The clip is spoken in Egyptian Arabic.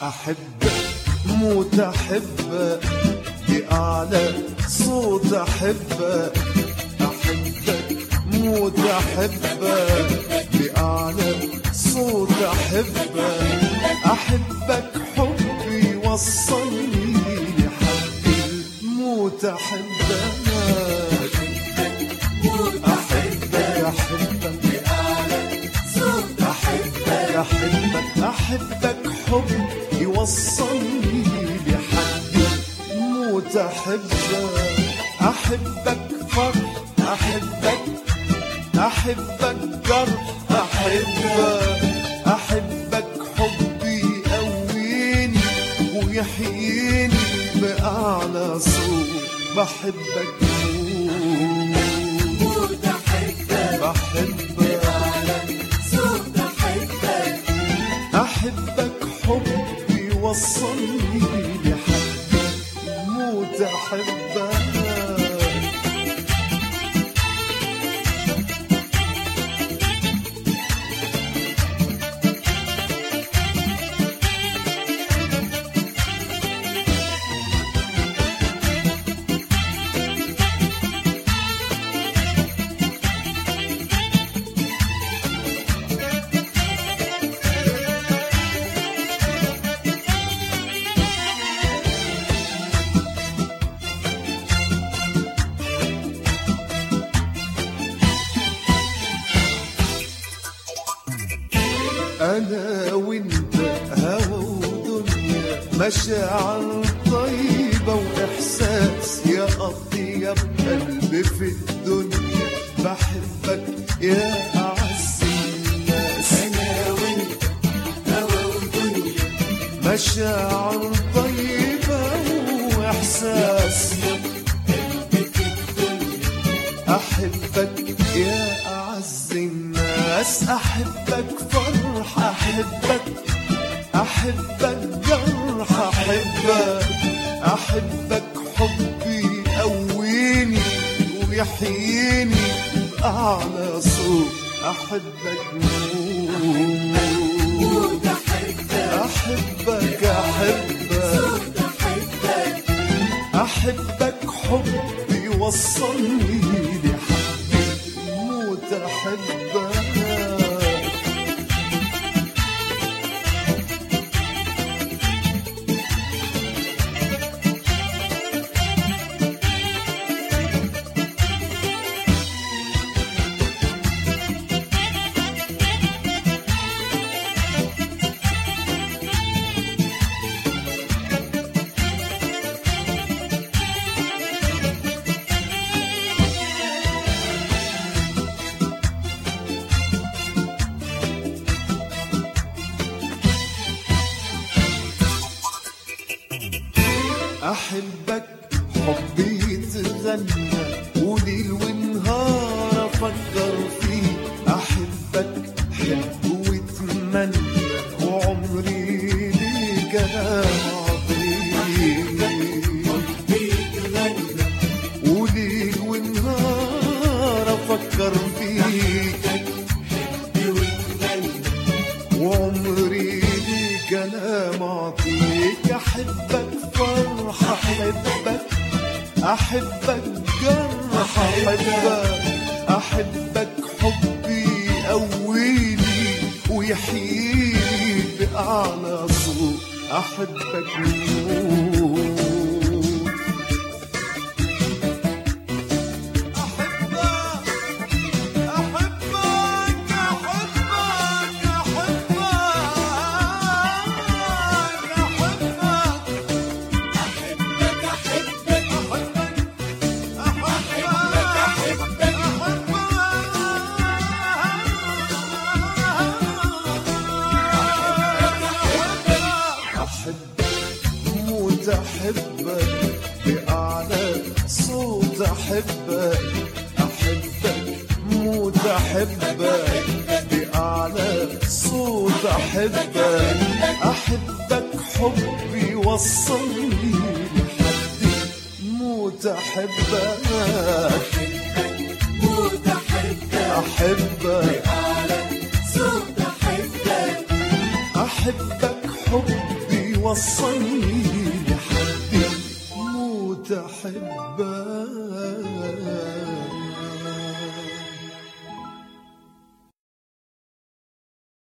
أحبك موت أحبك بأعلى صوت أحبك أحبك موت أحبك بأعلى صوت أحبك أحبك حبي وصلني لحد الموت أحبك أحبك أحبك أحبك أحبك أحبك حب يوصلني لحد موت أحبك أحبك فرح أحبك أحبك جرح أحبك أحبك حبي يقويني ويحييني بأعلى صوت بحبك موت بحبك أحبك حبي وصلني لحد موت أحبك أنا وأنت هوا ودنيا مشاعر طيبة وإحساس يا أطيب قلب في الدنيا بحبك يا أعز الناس أنا وأنت هوا ودنيا مشاعر طيبة وإحساس أحبك يا أعز الناس أحبك فرح أحبك أحبك جرح أحبك أحبك حبي يقويني ويحييني بأعلى صوت أحبك موت أحبك أحبك أحبك حبي يوصلني لحد موت أحبك أحبك حبي يتغنى وليل ونهار أفكر فيه أحبك حب واتمنى وعمري ليك أنا عظيم وليل ونهار أفكر فيك وعمري ليك انا معطيك احبك فرح احبك احبك جرح احبك احبك حبي يقويني ويحييني باعلى صوت احبك موت أحبك موت أحبك بأعلى صوت أحبك أحبك موت أحبك بأعلى صوت أحبك أحبك حبي وصلني لحد موت أحبك أحبك أحبك حبي وصلني لحد موت احبك